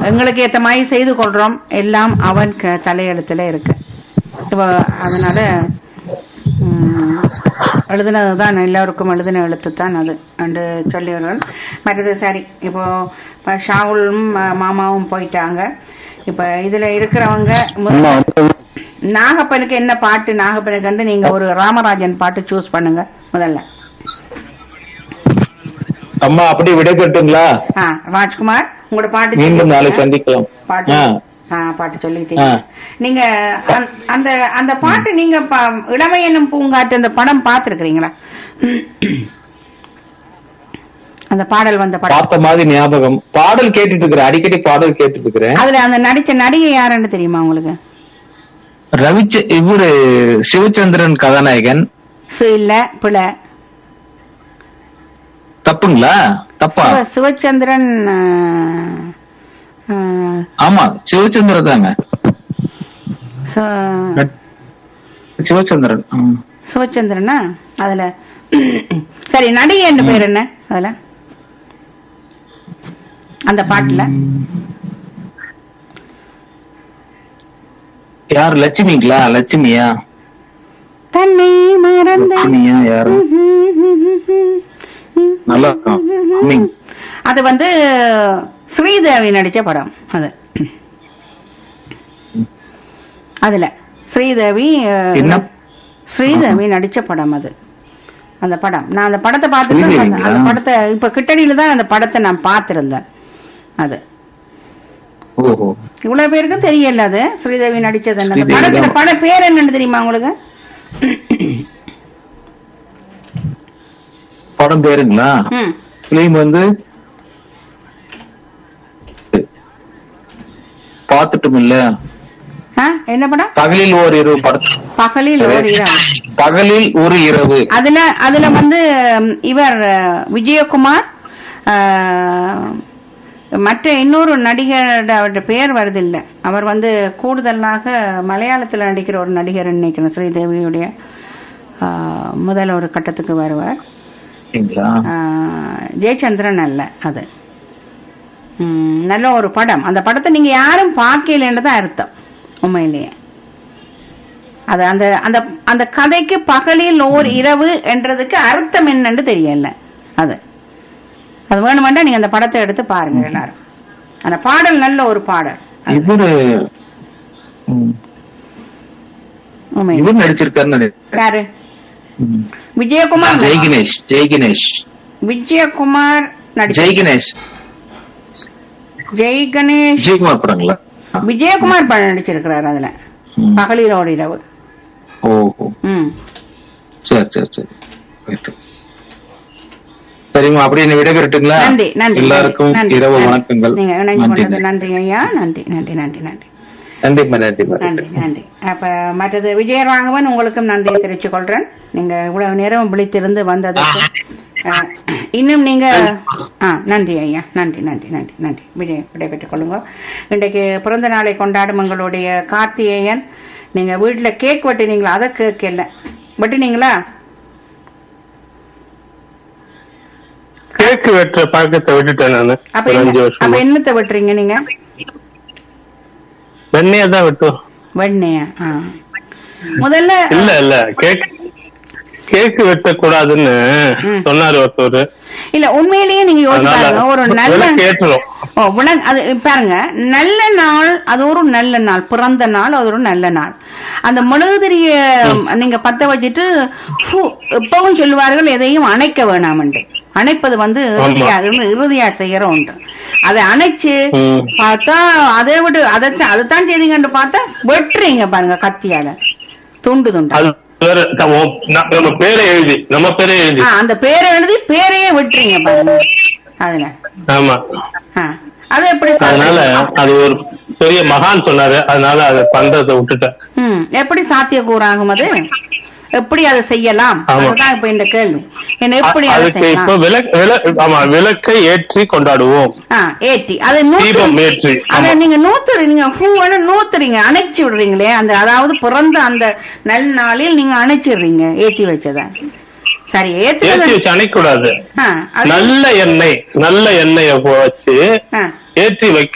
எங்களுக்கு ஏத்த மாதிரி செய்து கொள்றோம் எல்லாம் அவன் க- தலையெழுத்துல இருக்கு இப்ப அதனால ம், எழுதுனதுதான் எல்லாருக்கும் எழுதின எழுத்து தான் அது என்று சொல்லி வருவன் மற்றது சரி இப்போ இப்ப ஷாவுலும் ம- மாமாவும் போயிட்டாங்க இப்ப இதுல இருக்கிறவங்க மு- அம்மா வந்து நாகப்பனுக்கு என்ன பாட்டு நாகப்பனுக்கு வந்து நீங்க ஒரு ராமராஜன் பாட்டு சூஸ் பண்ணுங்க முதல்ல அம்மா அப்படி விடைபெற்றுங்களா ஆ ராஜ்குமார் உங்களோட பாட்டு மீண்டும் நாளை சொல்லிட்டீங்க. சந்திக்கலாம் பாட்டு ஆ. ஆ, பாட்டு சொல்லிட்டீங்க ஆ. நீங்க அந்த- அந்த அந்த பாட்டு நீங்க ப- இளமை என்னும் பூங்காற்று அந்த படம் பார்த்திருக்கிறீங்களா அந்த பாடல் வந்த படம் பார்த்த மாதிரி ஞாபகம் பாடல் கேட்டுட்டு இருக்கிறேன் அடிக்கடி பாடல் கேட்டுட்டு இருக்கிறேன் அதுல அந்த நடிச்ச நடிகை யாருன்னு தெரியுமா உங்களுக்கு ரவிச்ச இவரு சிவச்சந்திரன் கதாநாயகன் சு இல்ல பிள்ளை தப்புங்களா தப்பா சிவ- சிவச்சந்திரன் ஆ, ஆ, ஆமா சிவச்சந்திரன் தாங்க சு- சிவச்சந்திரன் ம். சிவச்சந்திரனா அதுல சரி நடிகை என்ன பேர் என்ன அதுல அந்த பாட்டுல யார் லட்சுமிங்களா லட்சுமியா தன்னை மறந்த லட்சுமியா யாரு நல்லா இருக்கும் humming. அது வந்து ஸ்ரீதேவி நடிச்ச படம் அது அதுல ஸ்ரீதேவி அஹ், என்ன? ஸ்ரீதேவி நடிச்ச படம் அது அந்த படம் நான் அந்த படத்தை பார்த்துட்டு அந்த- ஸ்ரீதேவிங்களா? அந்த படத்தை இப்ப கிட்டடியில தான் அந்த படத்தை நான் பார்த்திருந்தேன் அது ஓஹோ இவ்வளவு பேருக்கும் தெரியல அது ஸ்ரீதேவி நடிச்சது என்ன அந்த ஸ்ரீதேவி படத்துல தான். பட பேர் என்னன்னு தெரியுமா உங்களுக்கு படம் பேருங்களா ம். பிலிம் வந்து பாத்துட்டும் இல்ல ஆ, என்ன படம் பகலில் ஓர் இரவு படம் பகலில் ஒரு இரவு பகலில் ஒரு இரவு அதுல அதுல வந்து ம், இவர் அஹ், விஜயகுமார் அஹ், மற்ற இன்னொரு நடிகரோட அவருடைய பெயர் வருது இல்ல அவர் வந்து கூடுதலாக மலையாளத்துல நடிக்கிற ஒரு நடிகர் நினைக்கிறேன் ஸ்ரீதேவியுடைய அஹ், முதல் ஒரு கட்டத்துக்கு வருவார் சரிங்களா அஹ், ஜெயச்சந்திரன் அல்ல அது ம், நல்ல ஒரு படம் அந்த படத்தை நீங்க யாரும் பார்க்கலன்னு தான் அர்த்தம் உண்மையிலேயே அது அந்த அந்த அந்த கதைக்கு பகலில் ஓர் இரவு என்றதுக்கு அர்த்தம் என்னன்னு தெரியல அது அது வேணுமெண்டா நீங்க அந்த படத்தை எடுத்து பாருங்க எல்லாரும் அந்த பாடல் நல்ல ஒரு பாடல் அது இவரு ம், உண்மையிலே. இவர் நடிச்சிருக்காருன்னு நினைக்கிறேன் யாரு ம். விஜயகுமார் ஜெய் கணேஷ் ஜெய் கணேஷ் விஜயகுமார் நடிச்ச ஜெய் கணேஷ் ஜெய் கணேஷ் விஜயகுமார் படங்களா விஜயகுமார் படம் நடிச்சிருக்கிறார் அதுல ம். பகலில் ஓர் இரவு ஓஹோ ம் சரி சரி சரி ரைட்டு. சரிம்மா அப்படி என்ன விடைபெறட்டுங்களா நன்றி நன்றி எல்லாருக்கும் நன்றி, இரவு நன்றி. வணக்கங்கள் நீங்க இணைஞ்சு நன்றி கொண்டது நன்றி ஐயா நன்றி நன்றி நன்றி நன்றி நன்றிம்மா நன்றிம்மா நன்றி நன்றி அப்ப மற்றது விஜயராகவன் உங்களுக்கும் நன்றியை தெரிவித்துக் கொள்றேன் நீங்க இவ்வளவு நேரம் விழித்திருந்து வந்ததுக்கு அஹ், இன்னும் நீங்க ஆ நன்றி ஐயா நன்றி நன்றி நன்றி நன்றி விடை விடைபெற்றுக் கொள்ளுங்க இன்றைக்கு பிறந்த நாளை கொண்டாடும் எங்களுடைய கார்த்திகேயன் நீங்க வீட்டுல கேக் வெட்டினீங்களா அதை கேட்கல வெட்டினீங்களா கேக்கு வெட்டுற பழக்கத்தை விட்டுட்டேன் நானு அப்ப ஒரு அஞ்சு என்ன- அப்ப வருஷமா என்னத்தை வெட்டுறீங்க நீங்க வெண்ணையா தான் வெட்டுவோம் வெண்ணையா ஆ. முதல்ல இல்ல இல்ல கேக் கேக்கு வெட்டக்கூடாதுன்னு ம். சொன்னாரு ஒருத்தர் இல்ல உண்மையிலேயே நீங்க யோசிச்சு அதனால பாருங்க ஒரு நல்ல விளக்கு ஏற்றுறோம் ஓ விளக்கு அது பாருங்க நல்ல நாள் அது ஒரு நல்ல நாள் பிறந்த நாள் அது ஒரு நல்ல நாள் அந்த மெழுகுதிரிய நீங்க பத்த வச்சுட்டு ஃபு, எப்பவும் சொல்லுவார்கள் எதையும் அணைக்க வேணாம்ண்டு அணைப்பது வந்து இறுதியா இறுதியா செய்யற ஒன்று அதை அணைச்சு ம். பார்த்தா அதை விட்டு அதைத்தான் அதைத்தான் செய்தீங்கன்னு பார்த்தா வெட்டுறீங்க பாருங்க கத்தியால துண்டு துண்டா அது வேற நம்ம நம்ம பேரை எழுதி நம்ம பேரை எழுதி ஆ, அந்த பேரை எழுதி பேரையே விட்டுறீங்க பாருங்க அதுல ஆமா ஆ, அது எப்படி அதனால சாத்தியம்? அது ஒரு பெரிய மகான் சொன்னாரு அதனால அதை பண்றதை விட்டுட்டேன் ம், எப்படி சாத்தியக்கூறாகும் அது எப்படி அதை செய்யலாம் ஆமா. அதுதான் இப்ப இந்த கேள்வி என்ன எப்படி அதை அதுக்கு இப்ப செய்யலாம் விளக்கு விளக்கு ஆமா விளக்கை ஏற்றி கொண்டாடுவோம் ஆ, ஏற்றி அது நூத்து தீபம் ஏற்றி, அதை ஆமா. நீங்க நூத்துறீங்க பூவன நூத்துறீங்க அணைச்சு விடுறீங்களே அந்த அதாவது பிறந்த அந்த நல் நாளில் நீங்க அணைச்சிடுறீங்க ஏத்தி வச்சத சரி ஏற்றி ஏத்துறது வச்சு அணைக்கூடாது ஆ, அது- நல்ல எண்ணெய் நல்ல எண்ணெயை வச்சு ஆ. ஏற்றி வைக்க